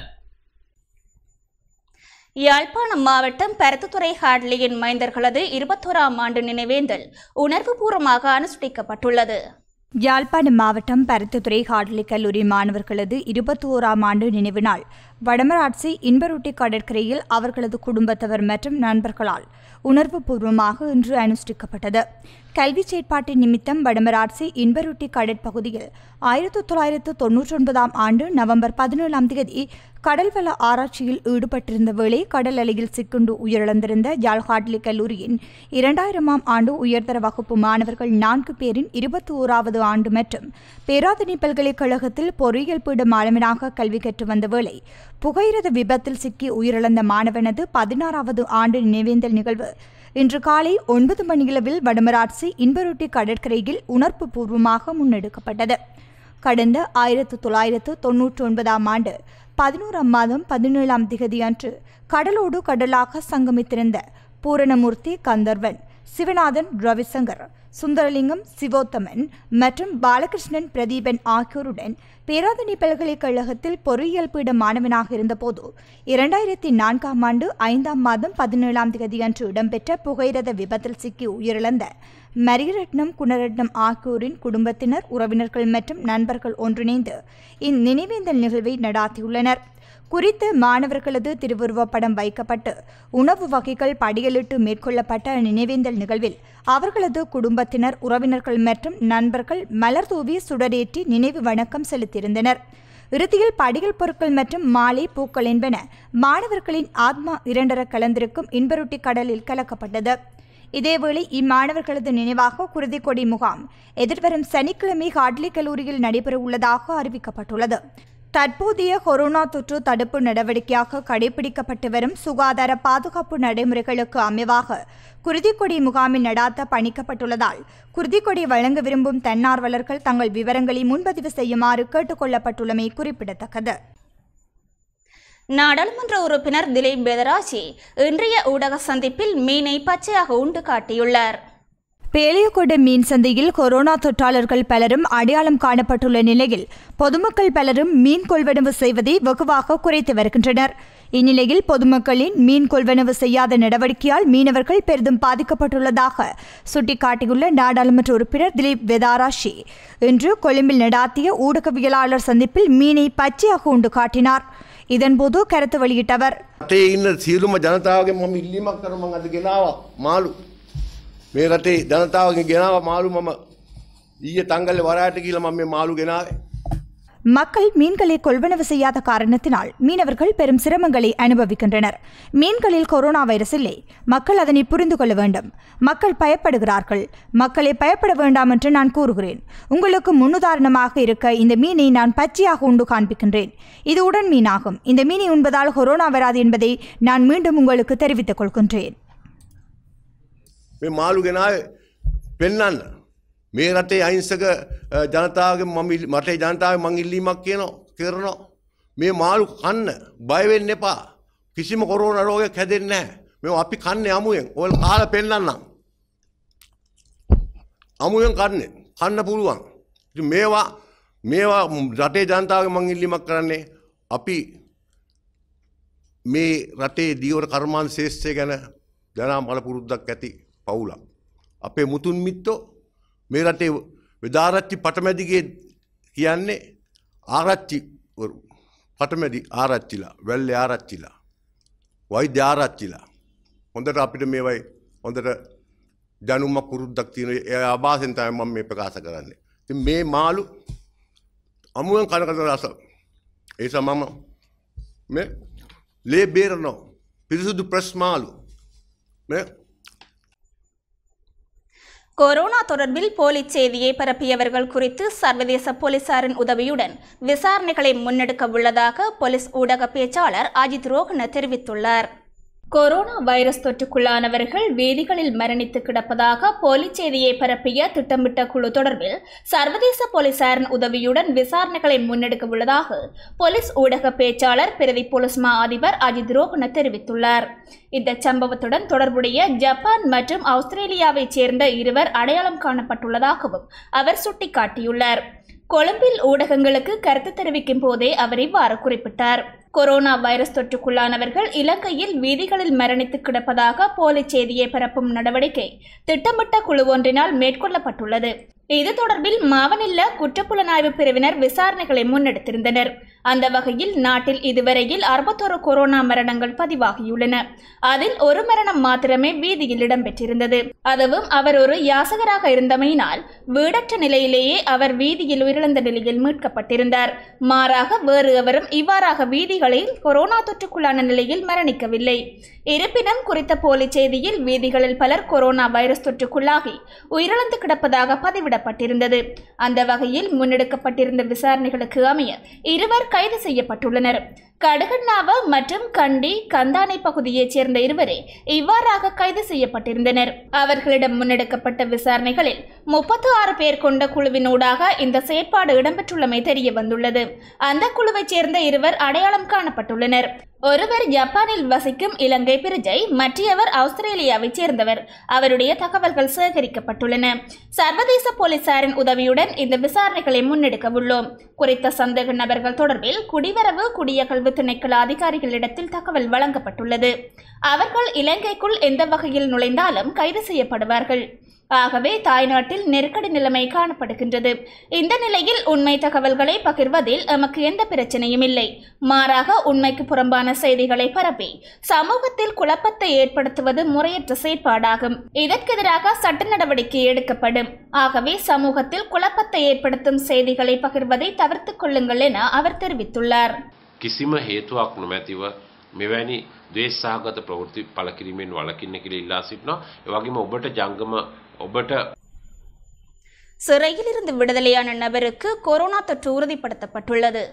யாழ்ப்பாணம் மாவட்டம் பருத்தித்துறை ஹாட்லியின் மைந்தர்களது இருபத்தோராம் ஆண்டு நினைவேந்தல் உணர்வுபூர்வமாக அனுஷ்டிக்கப்பட்டுள்ளது யாழ்ப்பாணம் மாவட்டம் பருத்தித்துறை ஹாட்லி கல்லூரி மாணவர்களது இருபத்தி ஓராம் ஆண்டு நினைவு நாள் வடமராட்சி இன்பரொட்டி கடற்கரையில் அவர்களது குடும்பத்தவர் மற்றும் நண்பர்களால் உணர்வுபூர்வமாக இன்று அனுஷ்டிக்கப்பட்டது கல்வி செயற்பாட்டு நிமித்தம் வடமராட்சி இன்பரொட்டி கடற்பகுதியில் ஆயிரத்தி தொள்ளாயிரத்து தொன்னூற்றி ஒன்பதாம் ஆண்டு நவம்பர் பதினேழாம் தேதி கடல்வள ஆராய்ச்சியில் ஈடுபட்டிருந்த வேளை கடல் அலையில் சிக்குண்டு உயிரிழந்திருந்த யாழ் ஹாட்லி கல்லூரியின் இரண்டாயிரமாம் ஆண்டு உயர்தர வகுப்பு மாணவர்கள் நான்கு பேரின் இருபத்தி ஓராவது ஆண்டு மற்றும் பேராதனை பல்கலைக்கழகத்தில் பொறியியல் பீட மாணவனாக கல்வி கற்று வந்த வேளை புகையிரத விபத்தில் சிக்கி உயிரிழந்த மாணவனது பதினாறாவது ஆண்டு நினைவேந்தல் நிகழ்வு இன்று காலை ஒன்பது மணியளவில் வடமராட்சி இன்பரொட்டி கடற்கரையில் உணர்வு பூர்வமாக முன்னெடுக்கப்பட்டது கடந்த ஆயிரத்து தொள்ளாயிரத்து தொன்னூற்றி ஒன்பதாம் ஆண்டு பதினோராம் மாதம் பதினேழாம் திகதி அன்று கடலோடு கடலாக சங்கமித்திருந்த பூரணமூர்த்தி கந்தர்வன் சிவநாதன் ரவிசங்கர் சுந்தரலிங்கம் சிவோத்தமன் மற்றும் பாலகிருஷ்ணன் பிரதீபன் ஆகியோருடன் பேராதனை பல்கலைக்கழகத்தில் பொறியியல் பீட மாணவனாக இருந்தபோது இரண்டாயிரத்தி நான்காம் ஆண்டு ஐந்தாம் மாதம் பதினேழாம் தேதி அன்று இடம்பெற்ற புகையிரத விபத்தில் சிக்கி உயிரிழந்த மரியரட்னம் குணரட்னம் ஆகியோரின் குடும்பத்தினர் உறவினர்கள் மற்றும் நண்பர்கள் ஒன்றிணைந்து இந்நினைவேந்தல் நிகழ்வை நடாத்தியுள்ளனர் குறித்த மாணவர்களது திருவுருவப் படம் வைக்கப்பட்டு உணவு வகைகள் படியலிட்டு மேற்கொள்ளப்பட்ட நினைவேந்தல் நிகழ்வில் அவர்களது குடும்பத்தினர் உறவினர்கள் மற்றும் நண்பர்கள் மலர் தூவி சுடரேற்றி நினைவு வணக்கம் செலுத்தியிருந்தனர் இறுதியில் படிகள் பொருட்கள் மற்றும் மாலை பூக்கள் என்பன மாணவர்களின் ஆத்மா இரண்டர கலந்திருக்கும் இன்பருட்டி கடலில் கலக்கப்பட்டது இதேவேளை இம்மாணவர்களது நினைவாக குருதிக்கொடி முகாம் எதிர்வரும் சனிக்கிழமை ஹாட்லி கல்லூரியில் நடைபெறவுள்ளதாக அறிவிக்கப்பட்டுள்ளது தற்போதைய கொரோனா தொற்று தடுப்பு நடவடிக்கையாக கடைபிடிக்கப்பட்டு வரும் சுகாதார பாதுகாப்பு நடைமுறைகளுக்கு அமைவாக குருதிக்கொடி முகாமில் நடாத்த பணிக்கப்பட்டுள்ளதால் குருதிக்கொடி வழங்க விரும்பும் தன்னார்வலர்கள் தங்கள் விவரங்களை முன்பதிவு செய்யுமாறு கேட்டுக்கொள்ளப்பட்டுள்ளமை குறிப்பிடத்தக்கது நாடாளுமன்ற உறுப்பினர் திலீப் பெதராஜி இன்றைய ஊடக சந்திப்பில் மீனை பச்சையாக உண்டு காட்டியுள்ளார் பேலியகொட மீன் சந்தையில் கொரோனா தொற்றாளர்கள் பலரும் அடையாளம் காணப்பட்டுள்ள நிலையில் பொதுமக்கள் பலரும் மீன் கொள்வனவு செய்வதை வெகுவாக குறைத்து வருகின்றனர் இந்நிலையில் பொதுமக்களின் மீன் கொள்வனவு செய்யாத நடவடிக்கையால் மீனவர்கள் பெரிதும் பாதிக்கப்பட்டுள்ளதாக சுட்டிக்காட்டியுள்ள நாடாளுமன்ற உறுப்பினர் திலீப் வெதாராஷி இன்று கொழும்பில் நடாத்திய ஊடகவியலாளர் சந்திப்பில் மீனை பச்சையாக உண்டு காட்டினார் இதன்போது கருத்து வெளியிட்டவர் රටේ ඉන්න සියලුම ජනතාවගේ මම ඉල්ලීමක් කර මං අද ගෙනාව මාළු මේ රටේ ජනතාවගේ ගෙනාව මාළු මම ඊය තංගල්ල වරායට කියලා මම මේ මාළු ගෙනාවේ மக்கள் மீன்களை கொள்வனவு செய்யாத காரணத்தினால் மீனவர்கள் பெரும் சிரமங்களை அனுபவிக்கின்றனர் மீன்களில் கொரோனா வைரஸ் இல்லை மக்கள் அதனை புரிந்து கொள்ள வேண்டும் மக்கள் பயப்படுகிறார்கள் மக்களை பயப்பட வேண்டாம் என்று நான் கூறுகிறேன் உங்களுக்கு முன்னுதாரணமாக இருக்க இந்த மீனை நான் பச்சையாக உண்டு காண்பிக்கின்றேன் இது உடன் மீனாகும் இந்த மீனை உண்பதால் கொரோனா வராது என்பதை நான் மீண்டும் உங்களுக்கு தெரிவித்துக் கொள்கின்றேன் මේ මාළු ගෙනාවේ පෙන්නන්න මේ රටේ අයිංසක අ, ජනතාවගේ මම ඉල්- මටේ ජනතාව මං ඉල්ලීමක් කියනවා කරනවා මේ මාළු කන්න බයවෙන්න එපා කිසිම කොරෝන රෝගයක් හැදෙන්නේ නැහැ මේ අපි කන්නේ අමුයෙන් ඔය කාලා පෙන්නන්නම් අමුයෙන් කන්නේ කන්න පුළුවන් ඉතින් මේවා මේවා රටේ ජනතාවගේ මං ඉල්ලීමක් කරන්නේ අපි මේ රටේ දීවර කර්මාන් ශේෂ්ත්‍රය ගැන ජනා මල පුරුද්දක් ඇති පවුලක්. අපේ මුතුන් මිත්තෝ මේ රටේ වෙදාරච්චි පටමැදිගේ කියන්නේ ආරච්චිවරු පටමැදි ආරච්චිලා වැල්ල ආරච්චිලා. වෛද්‍ය ආරච්චිලා. හොඳට අපිට මේවයි හොඳට ජනුමක් පුරුද්දක් තියෙන ඒ අභාසෙන් තමයි මම මේ ප්‍රකාශ කරන්නේ. ඉතින් මේ මාළු අමුවෙන් කනකට රස. ඒ සමම මේ ලේ බේරනෝ පිරිසුදු ප්‍රස් මාළු මේ கொரோனா தொடர்பில் போலி செய்தியை பரப்பியவர்கள் குறித்து சர்வதேச போலீசாரின் உதவியுடன் விசாரணைகளை முன்னெடுக்க உள்ளதாக போலீஸ் ஊடக பேச்சாளர் அஜித் ரோஹன தெரிவித்துள்ளார் கொரோனா வைரஸ் தொற்றுக்குள்ளானவர்கள் வீதிகளில் மரணித்து கிடப்பதாக போலி செய்தியை பரப்பிய திட்டமிட்ட குழு தொடர்பில் சர்வதேச போலீசாரின் உதவியுடன் விசாரணைகளை முன்னெடுக்க உள்ளதாக போலீஸ் ஊடக பேச்சாளர் பிரதி போலீஸ் மா அதிபர் அஜித் ரோஹன தெரிவித்துள்ளார் இந்த சம்பவத்துடன் தொடர்புடைய ஜப்பான் மற்றும் ஆஸ்திரேலியாவைச் சேர்ந்த இருவர் அடையாளம் காணப்பட்டுள்ளதாகவும் அவர் சுட்டிக்காட்டியுள்ளார் கொழும்பில் ஊடகங்களுக்கு கருத்து தெரிவிக்கும் போதே அவர் இவ்வாறு குறிப்பிட்டார் கொரோனா வைரஸ் தொற்றுக்குள்ளானவர்கள் இலங்கையில் வீதிகளில் மரணித்து கிடப்பதாக போலி செய்தியை பரப்பும் நடவடிக்கை திட்டமிட்ட குழு ஒன்றினால் மேற்கொள்ளப்பட்டுள்ளது இது தொடர்பில் மாவனில்ல குற்றப்புலனாய்வு பிரிவினர் விசாரணைகளை முன்னெடுத்திருந்தனர் அந்த வகையில் நாட்டில் இதுவரையில் அறுபத்தொரு கொரோனா மரணங்கள் பதிவாகியுள்ளன அதில் ஒரு மரணம் மாத்திரமே வீதியில் இடம்பெற்றிருந்தது அதுவும் அவர் ஒரு யாசகராக இருந்தமையினால் வீடற்ற நிலையிலேயே அவர் வீதியில் உயிரிழந்த நிலையில் மீட்கப்பட்டிருந்தார் மாறாக வேறு எவரும் இவ்வாறாக வீதிகளில் கொரோனா தொற்றுக்குள்ளான நிலையில் மரணிக்கவில்லை இருப்பினும் குறித்த போலி செய்தியில் வீதிகளில் பலர் கொரோனா வைரஸ் தொற்றுக்குள்ளாகி உயிரிழந்து கிடப்பதாக பதிவிடப்பட்டிருந்தது அந்த வகையில் முன்னெடுக்கப்பட்டிருந்த விசாரணைகளுக்கு அமைய இருவர் கைது செய்யப்பட்டுள்ளனர் கடுகண்ணாவ மற்றும் கண்டி கந்தானை பகுதியைச் சேர்ந்த இருவரே இவ்வாறாக கைது செய்யப்பட்டிருந்தனர் அவர்களிடம் முன்னெடுக்கப்பட்ட விசாரணைகளில் முப்பத்து ஆறு பேர் கொண்ட குழுவினூடாக இந்த செயற்பாடு இடம்பெற்றுள்ளமை தெரிய வந்துள்ளது அந்த குழுவைச் சேர்ந்த இருவர் அடையாளம் காணப்பட்டுள்ளனர் ஒருவர் ஜப்பானில் வசிக்கும் இலங்கை பிரஜை மற்றவர் ஆஸ்திரேலியாவைச் சேர்ந்தவர் அவருடைய தகவல்கள் சேகரிக்கப்பட்டுள்ளன சர்வதேச போலீசாரின் உதவியுடன் இந்த விசாரணைகளை முன்னெடுக்க உள்ளோம் குறித்த சந்தேக நபர்கள் தொடர்பில் குடிவரவு குடியகல்வு திணைக்கள அதிகாரிகளிடத்தில் தகவல் வழங்கப்பட்டுள்ளது அவர்கள் இலங்கைக்குள் எந்த வகையில் நுழைந்தாலும் கைது செய்யப்படுவார்கள் ஆகவே தாய்நாட்டில் நெருக்கடி நிலைமை காணப்படுகின்றது இந்த நிலையில் உண்மை தகவல்களை பகிர்வதில் எமக்கு எந்த பிரச்சனையும் இல்லை மாறாக உண்மைக்கு புறம்பான செய்திகளை பரப்பி சமூகத்தில் குழப்பத்தை ஏற்படுத்துவது முறையற்ற செயற்பாடாகும் இதற்கெதிராக சட்ட நடவடிக்கை எடுக்கப்படும் ஆகவே சமூகத்தில் குழப்பத்தை ஏற்படுத்தும் செய்திகளை பகிர்வதை தவிர்த்துக் கொள்ளுங்கள் என அவர் தெரிவித்துள்ளார் කිසිම හේතුවක් නොමැතිව මෙවැනි දේශ සහගත ප්‍රවෘත්ති පළ කිරීමෙන් වළකින්න කියලා ඉල්ලා සිටිනවා. ඒ වගේම ඔබට ජංගම ඔබට சிறையிலிருந்து விடுதலையான நபருக்கு கொரோனா தொற்று உறுதிப்படுத்தப்பட்டுள்ளது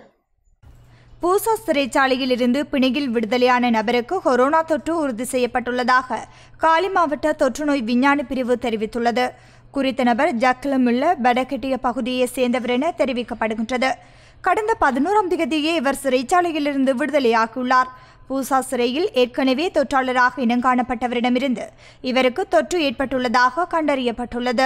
பூசா சிறைச்சாலையில் இருந்து பிணையில் விடுதலையான நபருக்கு கொரோனா தொற்று உறுதி செய்யப்பட்டுள்ளதாக காலி மாவட்ட தொற்றுநோய் விஞ்ஞான பிரிவு தெரிவித்துள்ளது குறித்த நபர் ஜக்கலமுள்ள வடகெட்டிய பகுதியைச் சேர்ந்தவர் என தெரிவிக்கப்படுகின்றது கடந்த பதினோராம் தேதியே இவர் சிறைச்சாலையிலிருந்து விடுதலையாகியுள்ளார் பூசா சிறையில் ஏற்கனவே தொற்றாளராக இனங்காணப்பட்டவரிடமிருந்து இவருக்கு தொற்று ஏற்பட்டுள்ளதாக கண்டறியப்பட்டுள்ளது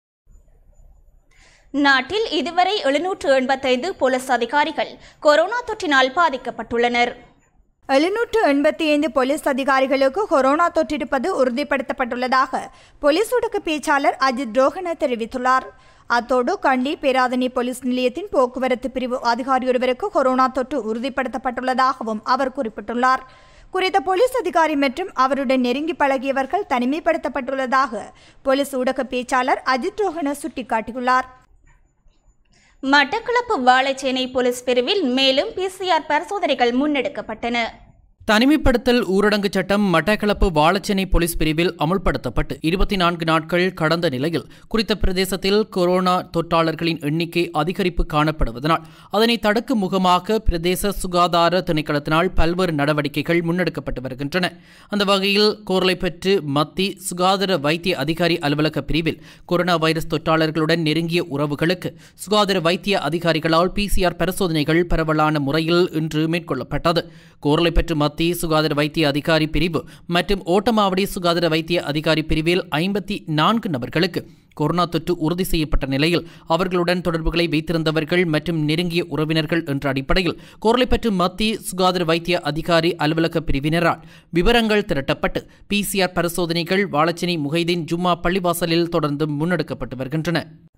நாட்டில் இதுவரை எழுநூற்று எண்பத்தைந்து போலீஸ் அதிகாரிகள் கொரோனா தொற்றினால் பாதிக்கப்பட்டுள்ளனர் எழுநூற்று எண்பத்தி ஐந்து போலீஸ் அதிகாரிகளுக்கு கொரோனா தொற்றிருப்பது உறுதிப்படுத்தப்பட்டுள்ளதாக போலீஸ் ஊடக பேச்சாளர் அஜித் ரோஹன தெரிவித்துள்ளார் அத்தோடு கண்டி பேராதனி போலீஸ் நிலையத்தின் போக்குவரத்து பிரிவு அதிகாரி ஒருவருக்கு கொரோனா தொற்று உறுதிப்படுத்தப்பட்டுள்ளதாகவும் அவர் குறிப்பிட்டுள்ளார் குறித்த போலீஸ் அதிகாரி மற்றும் அவருடன் நெருங்கி பழகியவர்கள் தனிமைப்படுத்தப்பட்டுள்ளதாக போலீஸ் ஊடக பேச்சாளர் அஜித் ரோஹன சுட்டிக்காட்டியுள்ளார் மட்டக்களப்பு வாழைச்சேனை போலீஸ் பிரிவில் மேலும் பிசிஆர் பரிசோதனைகள் முன்னெடுக்கப்பட்டன தனிமைப்படுத்தல் ஊரடங்கு சட்டம் மட்டக்களப்பு வாழச்சேனை போலீஸ் பிரிவில் அமுல்படுத்தப்பட்டு இருபத்தி நான்கு நாட்கள் கடந்த நிலையில் குறித்த பிரதேசத்தில் கொரோனா தொற்றாளர்களின் எண்ணிக்கை அதிகரிப்பு காணப்படுவதனால் அதனை தடுக்கும் முகமாக பிரதேச சுகாதார திணைக்களத்தினால் பல்வேறு நடவடிக்கைகள் முன்னெடுக்கப்பட்டு வருகின்றன அந்த வகையில் கோர்லைப்பற்று மத்தி சுகாதார வைத்திய அதிகாரி அலுவலக பிரிவில் கொரோனா வைரஸ் தொற்றாளர்களுடன் நெருங்கிய உறவுகளுக்கு சுகாதார வைத்திய அதிகாரிகளால் பிசிஆர் பரிசோதனைகள் பரவலான முறையில் இன்று மேற்கொள்ளப்பட்டது கோர்லைப்பற்று மத்தி சுகாதார வைத்திய அதிகாரி பிரிவு மற்றும் ஓட்டமாவடி சுகாதார வைத்திய அதிகாரி பிரிவில் ஐம்பத்தி நான்கு நபர்களுக்கு கொரோனா தொற்று உறுதி செய்யப்பட்ட நிலையில் அவர்களுடன் தொடர்புகளை வைத்திருந்தவர்கள் மற்றும் நெருங்கிய உறவினர்கள் என்ற அடிப்படையில் கோர்லைப்பற்று மத்தி சுகாதார வைத்திய அதிகாரி அலுவலக பிரிவினரால் விவரங்கள் திரட்டப்பட்டு பிசிஆர் பரிசோதனைகள் வாழச்சினை முகைதீன் ஜும்மா பள்ளிவாசலில் தொடர்ந்து முன்னெடுக்கப்பட்டு வருகின்றன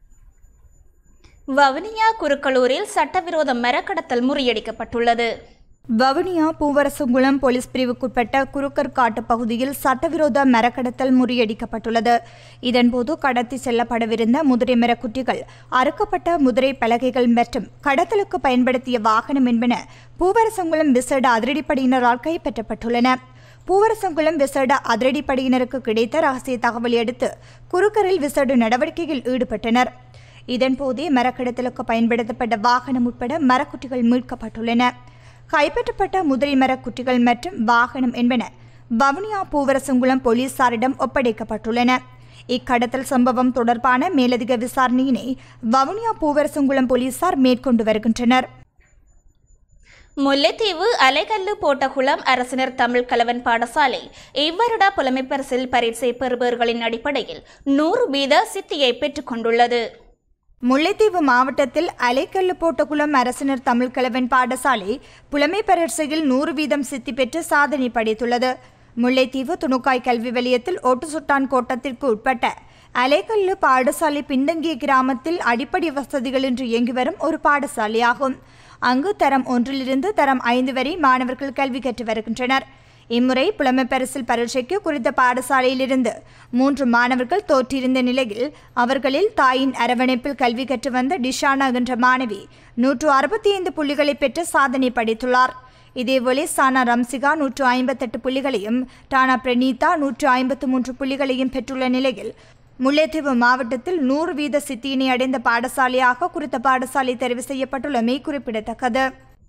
வவுனியா குருக்களூரில் சட்டவிரோத மரக்கடத்தல் முறியடிக்கப்பட்டுள்ளது வவுனியா பூவரசங்குளம் போலீஸ் பிரிவுக்குட்பட்ட குருக்கர் காட்டு பகுதியில் சட்டவிரோத மரக்கடத்தல் முறியடிக்கப்பட்டுள்ளது இதன்போது கடத்தி செல்லப்படவிருந்த முதிரை மரக்குட்டிகள் அறுக்கப்பட்ட முதிரை பலகைகள் மற்றும் கடத்தலுக்கு பயன்படுத்திய வாகனம் என்பன பூவரசங்குளம் விசேட அதிரடிப்படையினரால் கைப்பற்றப்பட்டுள்ளன பூவரசங்குளம் விசேட அதிரடிப்படையினருக்கு கிடைத்த ரகசிய தகவலை அடுத்து குருக்கரில் விசேட நடவடிக்கையில் ஈடுபட்டனர் இதன்போதே மரக்கடத்தலுக்கு பயன்படுத்தப்பட்ட வாகனம் உட்பட மரக்குட்டிகள் மீட்கப்பட்டுள்ளன கைப்பற்றப்பட்ட முதிரை மரக்குட்டிகள் மற்றும் வாகனம் என்பன வவுனியா பூவரசங்குளம் போலீசாரிடம் ஒப்படைக்கப்பட்டுள்ளன இக்கடத்தல் சம்பவம் தொடர்பான மேலதிக விசாரணையினை வவுனியா பூவரசங்குளம் போலீசார் மேற்கொண்டு வருகின்றனர் முல்லைத்தீவு அலைகல்லு போட்டகுளம் அரசினர் தமிழ் கலவன் பாடசாலை இவ்வருட புலமைப்பரிசில் பரீட்சை பெறுபவர்களின் அடிப்படையில் நூறு வீத சித்தியை பெற்றுக் கொண்டுள்ளது முல்லைத்தீவு மாவட்டத்தில் அலைக்கல்லு போட்டகுளம் அரசினர் தமிழ் கலவன் பாடசாலை புலமை பரீட்சையில் நூறு வீதம் சித்தி பெற்று சாதனை படைத்துள்ளது முல்லைத்தீவு துணுக்காய் கல்வி வலயத்தில் ஓட்டுசுட்டான் கோட்டத்திற்கு உட்பட்ட அலைக்கல்லு பாடசாலை பின்தங்கிய கிராமத்தில் அடிப்படை வசதிகளின்றி இயங்கி வரும் ஒரு பாடசாலையாகும் அங்கு தரம் ஒன்றிலிருந்து தரம் ஐந்து வரை மாணவர்கள் கல்வி கற்று வருகின்றனர் இம்முறை புலமை பரிசில் பரீட்சைக்கு குறித்த பாடசாலையிலிருந்து மூன்று மாணவர்கள் தோற்றிருந்த நிலையில் அவர்களில் தாயின் அரவணைப்பில் கல்வி கற்று வந்த டிஷானா என்ற மாணவி நூற்று அறுபத்தி ஐந்து புள்ளிகளை பெற்று சாதனை படைத்துள்ளார் இதேவேளை சானா ரம்சிகா நூற்று ஐம்பத்தெட்டு புள்ளிகளையும் டானா பிரணீதா நூற்று ஐம்பத்து மூன்று புள்ளிகளையும் பெற்றுள்ள நிலையில் முல்லைத்தீவு மாவட்டத்தில் நூறு வீத சித்தியினை அடைந்த பாடசாலையாக குறித்த பாடசாலை தெரிவு செய்யப்பட்டுள்ளமை குறிப்பிடத்தக்கது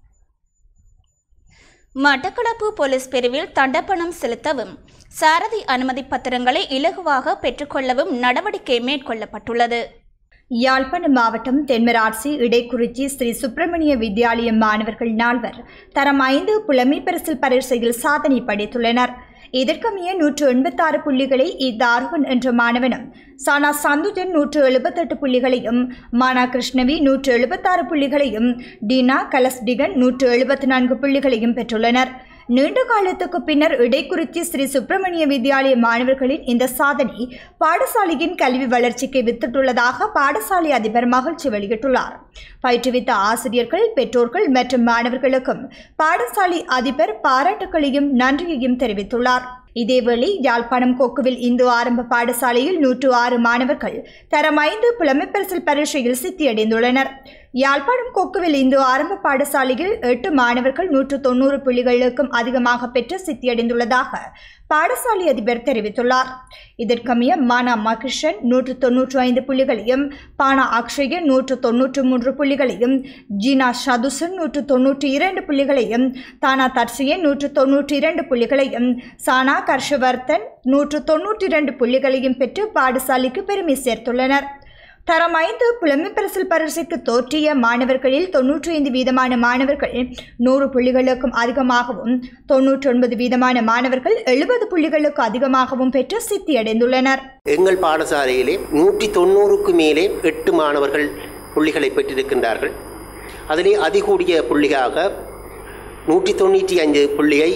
மட்டக்களப்பு போலீஸ் பிரிவில் தண்டப்பணம் செலுத்தவும் சாரதி அனுமதி பத்திரங்களை இலகுவாக பெற்றுக்கொள்ளவும் நடவடிக்கை மேற்கொள்ளப்பட்டுள்ளது யாழ்ப்பாணம் மாவட்டம் தென்மராட்சி இடைக்குறிச்சி ஸ்ரீ சுப்பிரமணிய வித்யாலயம் மாணவர்கள் நால்வர் தரம் ஐந்து புலமை பரிசில் பரீட்சையில் சாதனை படைத்துள்ளனர் இதற்கமைய நூற்று எண்பத்தாறு புள்ளிகளை இத்தாருவன் என்ற மாணவனும் சானா சந்துஜன் நூற்று எழுபத்தெட்டு புள்ளிகளையும் மானா கிருஷ்ணவி நூற்று எழுபத்தாறு புள்ளிகளையும் டீனா கலஸ்டிகன் நூற்று எழுபத்தி நான்கு புள்ளிகளையும் பெற்றுள்ளனர் நீண்ட காலத்துக்கு பின்னர் இடைக்குறிச்சி ஸ்ரீ சுப்பிரமணிய வித்யாலய மாணவர்களின் இந்த சாதனை பாடசாலையின் கல்வி வளர்ச்சிக்கு வித்திட்டுள்ளதாக பாடசாலை அதிபர் மகிழ்ச்சி வெளியிட்டுள்ளார் பயிற்றுவித்த ஆசிரியர்கள் பெற்றோர்கள் மற்றும் மாணவர்களுக்கும் பாடசாலை அதிபர் பாராட்டுகளையும் நன்றியையும் தெரிவித்துள்ளார் இதேவேளை யாழ்ப்பாணம் கொக்குவில் இந்து ஆரம்ப பாடசாலையில் நூற்று ஆறு மாணவர்கள் தரம் ஐந்து புலமைப்பரிசில் பரீட்சையில் சித்தியடைந்துள்ளனர் யாழ்ப்பாணம் கொக்குவில் இந்து ஆரம்ப பாடசாலையில் எட்டு மாணவர்கள் நூற்று தொண்ணூறு புள்ளிகளுக்கும் அதிகமாக பெற்று சித்தியடைந்துள்ளதாக பாடசாலை அதிபர் தெரிவித்துள்ளார் இதற்கமைய மானா மகிஷன் நூற்று தொன்னூற்று ஐந்து புள்ளிகளையும் பானா அக்ஷயன் நூற்று தொன்னூற்று மூன்று புள்ளிகளையும் ஜீனா ஷதுசன் நூற்று தொன்னூற்றி இரண்டு புள்ளிகளையும் தானா தர்சியன் நூற்று தொன்னூற்றி இரண்டு புள்ளிகளையும் சானா கர்ஷவர்த்தன் நூற்று தொன்னூற்றி இரண்டு புள்ளிகளையும் பெற்று பாடசாலைக்கு பெருமை சேர்த்துள்ளனர் தரம் ஐந்து புலமை பரிசில் பரிசுக்கு தோற்றிய மாணவர்களில் தொன்னூற்றி ஐந்து வீதமான மாணவர்கள் நூறு புள்ளிகளுக்கும் அதிகமாகவும் தொன்னூற்றி ஒன்பது வீதமான மாணவர்கள் எழுபது புள்ளிகளுக்கு அதிகமாகவும் பெற்று சித்தியடைந்துள்ளனர் எங்கள் பாடசாலையிலே நூற்றி தொண்ணூறுக்கு மேலே எட்டு மாணவர்கள் புள்ளிகளை பெற்றிருக்கின்றார்கள் அதிலே அதிகூடிய புள்ளியாக நூற்றி தொண்ணூற்றி ஐந்து புள்ளியை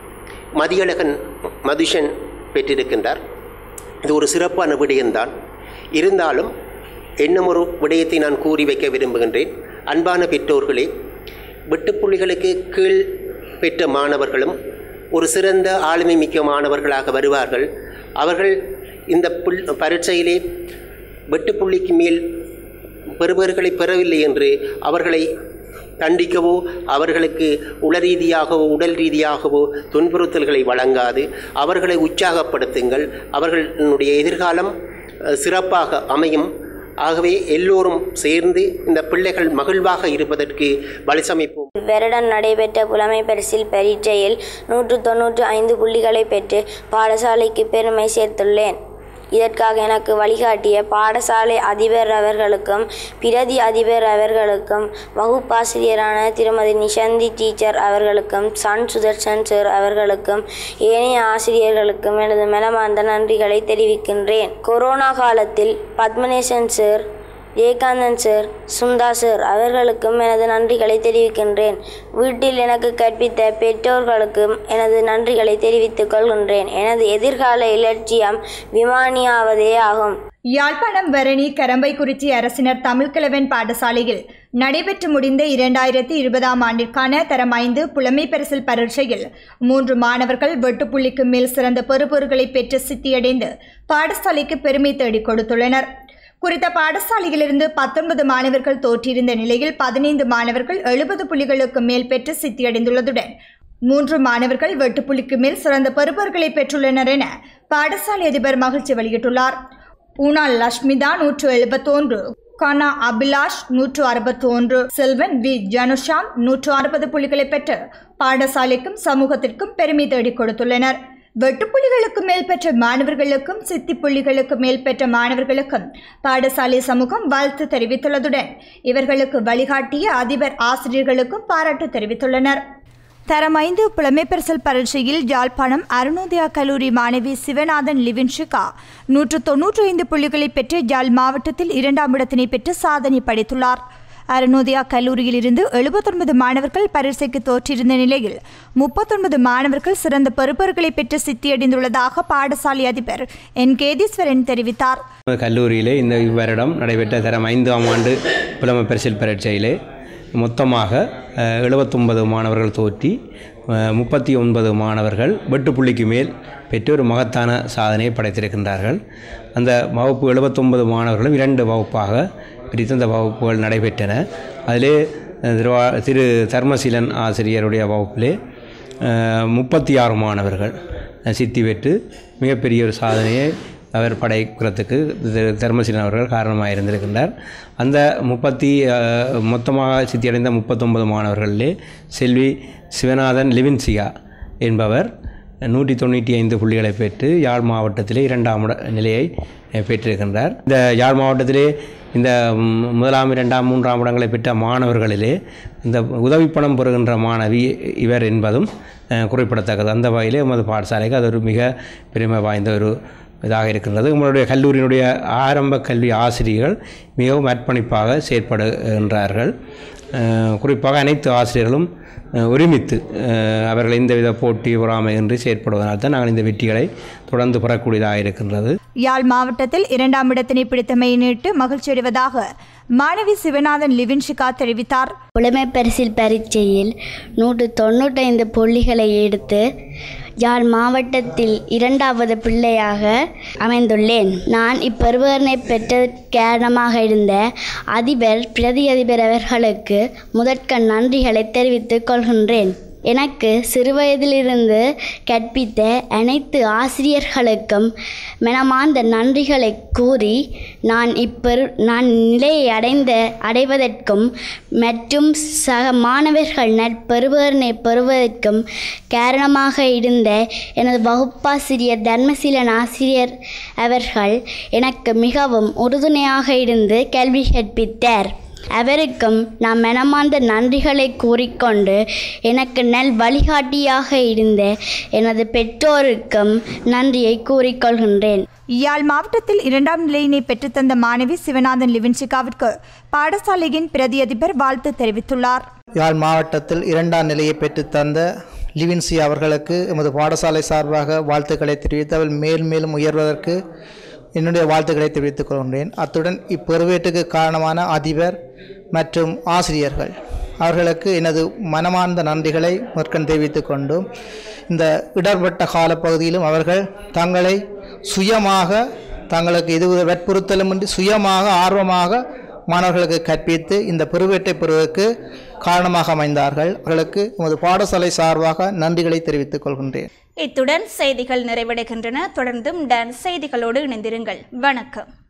மதியழகன் மதுஷன் பெற்றிருக்கின்றார் இது ஒரு சிறப்பான விடயம்தான் இருந்தாலும் இன்னும் ஒரு விடயத்தை நான் கூறி வைக்க விரும்புகின்றேன் அன்பான பெற்றோர்களே வெட்டுப்புள்ளிகளுக்கு கீழ் பெற்ற மாணவர்களும் ஒரு சிறந்த ஆளுமை மிக்க மாணவர்களாக வருவார்கள் அவர்கள் இந்த புல் பரீட்சையிலே வெட்டுப்புள்ளிக்கு மேல் பெறுபவர்களை பெறவில்லை என்று அவர்களை தண்டிக்கவோ அவர்களுக்கு உள ரீதியாகவோ உடல் ரீதியாகவோ துன்புறுத்தல்களை வழங்காது அவர்களை உற்சாகப்படுத்துங்கள் அவர்களுடைய எதிர்காலம் அஹ், சிறப்பாக அமையும் ஆகவே எல்லோரும் சேர்ந்து இந்த பிள்ளைகள் மகிழ்வாக இருப்பதற்கு வழிசமைப்போம் வருடம் நடைபெற்ற புலமை பரிசில் பரீட்சையில் நூற்று தொன்னூற்று ஐந்து புள்ளிகளை பெற்று பாடசாலைக்கு பெருமை சேர்த்துள்ளேன் இதற்காக எனக்கு வழிகாட்டிய பாடசாலை அதிபர் அவர்களுக்கும் பிரதி அதிபர் அவர்களுக்கும் வகுப்பாசிரியரான திருமதி நிஷந்தி டீச்சர் அவர்களுக்கும் சன் சுதர்சன் சார் அவர்களுக்கும் ஏனைய ஆசிரியர்களுக்கும் எனது மனமார்ந்த நன்றிகளை தெரிவிக்கின்றேன் கொரோனா காலத்தில் Pathmanesan sir Jeyakanthan sir Suntha sir அவர்களுக்கும் எனது நன்றிகளை தெரிவிக்கின்றேன் வீட்டில் எனக்கு கற்பித்த பெற்றோர்களுக்கும் எனது நன்றிகளை தெரிவித்துக் கொள்கின்றேன் எனது எதிர்கால இலட்சியம் விமானியாவதே ஆகும் யாழ்ப்பாணம் வரணி கரம்பைக்குறிச்சி அரசினர் தமிழ்கிழவன் பாடசாலையில் நடைபெற்று முடிந்த இரண்டாயிரத்தி இருபதாம் ஆண்டிற்கான தரம் ஐந்து புலமை பரிசில் பரீட்சையில் மூன்று மாணவர்கள் வெட்டுப்புள்ளிக்கு மேல் சிறந்த பெறுபொருட்களை பெற்று சித்தியடைந்து பாடசாலைக்கு பெருமை தேடிக் கொடுத்துள்ளனர் குறித்த பாடசாலையிலிருந்து பத்தொன்பது மாணவர்கள் தோற்றிருந்த நிலையில் பதினைந்து மாணவர்கள் எழுபது புள்ளிகளுக்கு மேல் பெற்று சித்தியடைந்துள்ளதுடன் மூன்று மாணவர்கள் வெட்டுப்புள்ளிக்கு மேல் சிறந்த பெறுபொருட்களை பெற்றுள்ளனர் என பாடசாலை அதிபர் மகிழ்ச்சி வெளியிட்டுள்ளார் ஊனால் லஷ்மிதா நூற்று எழுபத்தொன்று கனா அபிலாஷ் நூற்று அறுபத்தி ஒன்று செல்வன் வி ஜனுஷாம் நூற்று அறுபது புள்ளிகளை பெற்று பாடசாலைக்கும் சமூகத்திற்கும் பெருமை தேடிக் கொடுத்துள்ளனர் வெட்டுப்புள்ளிகளுக்கு மேல் பெற்ற மாணவர்களுக்கும் சித்தி புள்ளிகளுக்கு மேல் பெற்ற மாணவர்களுக்கும் பாடசாலை சமூகம் வாழ்த்து தெரிவித்துள்ளதுடன் இவர்களுக்கு வழிகாட்டிய அதிபர் ஆசிரியர்களுக்கும் பாராட்டு தெரிவித்துள்ளனர் தரம் ஐந்து புலமைப்பரிசல் பரீட்சையில் யாழ்ப்பாணம் அருணோதயா கல்லூரி மாணவி சிவநாதன் லிவின்ஷிகா நூற்று தொன்னூற்றி ஐந்து புள்ளிகளை பெற்று யாழ் மாவட்டத்தில் இரண்டாம் இடத்தினை பெற்று சாதனை படைத்துள்ளார் அருணோதயா கல்லூரியில் இருந்து எழுபத்தொன்பது மாணவர்கள் பரீட்சைக்கு தோற்றிருந்த நிலையில் முப்பத்தொன்பது மாணவர்கள் சிறந்த பெறுபர்களை பெற்று சித்தியடைந்துள்ளதாக பாடசாலை அதிபர் என் கேதீஸ்வரன் தெரிவித்தார் கல்லூரியிலே இந்த வருடம் நடைபெற்ற தரம் ஐந்தாம் ஆண்டு புலமை பரிசில் பரீட்சையிலே மொத்தமாக எழுபத்தொன்பது மாணவர்கள் தோற்றி முப்பத்தி ஒன்பது மாணவர்கள் வெட்டுப்புள்ளிக்கு மேல் பெற்று ஒரு மகத்தான சாதனையை படைத்திருக்கின்றார்கள் அந்த வகுப்பு எழுபத்தொன்பது மாணவர்களும் இரண்டு வகுப்பாக பிரித்து அந்த வகுப்புகள் நடைபெற்றன அதிலே திருவா திரு தர்மசீலன் ஆசிரியருடைய வகுப்பிலே முப்பத்தி ஆறு மாணவர்கள் சித்தி பெற்று மிகப்பெரிய ஒரு சாதனையை அவர் படைக்கிறதுக்கு தர்மசீலன் அவர்கள் காரணமாக இருந்திருக்கின்றார் அந்த முப்பத்தி மொத்தமாக சித்தியடைந்த முப்பத்தொன்பது மாணவர்களிலே செல்வி சிவநாதன் லிவின்சியா என்பவர் நூற்றி தொண்ணூற்றி ஐந்து புள்ளிகளை பெற்று யாழ் மாவட்டத்திலே இரண்டாம் இட நிலையை பெற்றிருக்கின்றார் இந்த யாழ் மாவட்டத்திலே இந்த முதலாம் இரண்டாம் மூன்றாம் இடங்களை பெற்ற மாணவர்களிலே இந்த உதவிப்பணம் பெறுகின்ற மாணவி இவர் என்பதும் குறிப்பிடத்தக்கது அந்த வகையிலே எமது பாடசாலைக்கு அது ஒரு மிக பெருமை வாய்ந்த ஒரு இதாக இருக்கின்றது உங்களுடைய கல்லூரியினுடைய ஆரம்ப கல்வி ஆசிரியர்கள் மிகவும் அர்ப்பணிப்பாக செயற்படுகின்றார்கள் குறிப்பாக அனைத்து ஆசிரியர்களும் ஒருமித்து அவர்கள் எந்தவித போட்டி பொறாமை என்று செயற்படுவதனால் தான் நாங்கள் இந்த வெற்றிகளை தொடர்ந்து பெறக்கூடியதாக இருக்கின்றது யாழ் மாவட்டத்தில் இரண்டாம் இடத்தினை பிடித்தமையினிட்டு மகிழ்ச்சியடைவதாக மாணவி சிவநாதன் லிவின்ஷிகா தெரிவித்தார் புலமை பரிசில் பரீட்சையில் நூற்று தொண்ணூற்றைந்து புள்ளிகளை எடுத்து யாழ் மாவட்டத்தில் இரண்டாவது பிள்ளையாக அமைந்துள்ளேன் நான் இப்பெறுவனை பெற்ற காரணமாக இருந்த அதிபர் பிரதி அதிபர் அவர்களுக்கு முதற்க நன்றிகளை தெரிவித்துக் கொள்கின்றேன் எனக்கு சிறுவயதிலிருந்து கற்பித்த அனைத்து ஆசிரியர்களுக்கும் மனமார்ந்த நன்றிகளை கூறி நான் இப்பெரு நான் நிலையை அடைந்த அடைவதற்கும் மற்றும் சக மாணவர்கள் நற்பெறுவனை பெறுவதற்கும் காரணமாக இருந்த எனது வகுப்பாசிரியர் தர்மசீலன் ஆசிரியர் அவர்கள் எனக்கு மிகவும் உறுதுணையாக இருந்து கல்வி கற்பித்தார் அவருக்கும் நான் மனமார்ந்த நன்றிகளை கூறிக்கொண்டு எனக்கு நல் வழிகாட்டியாக இருந்த எனது பெற்றோருக்கும் நன்றியை கூறிக்கொள்கின்றேன் யாழ் மாவட்டத்தில் இரண்டாம் நிலையினை பெற்றுத்தந்த மாணவி சிவநாதன் லிவின்சிகாவிற்கு பாடசாலையின் பிரதி அதிபர் வாழ்த்து தெரிவித்துள்ளார் யாழ் மாவட்டத்தில் இரண்டாம் நிலையை பெற்றுத்தந்த லிவின்சி அவர்களுக்கு எமது பாடசாலை சார்பாக வாழ்த்துக்களை தெரிவித்து அவள் மேல் மேலும் உயர்வதற்கு என்னுடைய வாழ்த்துக்களை தெரிவித்துக் கொள்கின்றேன் அத்துடன் இப்பெருவேட்டுக்கு காரணமான அதிபர் மற்றும் ஆசிரியர்கள் அவர்களுக்கு எனது மனமார்ந்த நன்றிகளை முதற்கண் தெரிவித்துக் கொண்டு இந்த இடர்பட்ட காலப்பகுதியிலும் அவர்கள் தங்களை சுயமாக தங்களுக்கு எது வற்புறுத்தலுமின்றி சுயமாக ஆர்வமாக மாணவர்களுக்கு கற்பித்து இந்த பெருவேட்டை பெறுவதற்கு காரணமாக அமைந்தார்கள் அவர்களுக்கு எமது பாடசாலை சார்பாக நன்றிகளை தெரிவித்துக் கொள்கின்றேன் இத்துடன் செய்திகள் நிறைவடைகின்றன தொடர்ந்தும் டான்ஸ் செய்திகளோடு இணைந்திருங்கள் வணக்கம்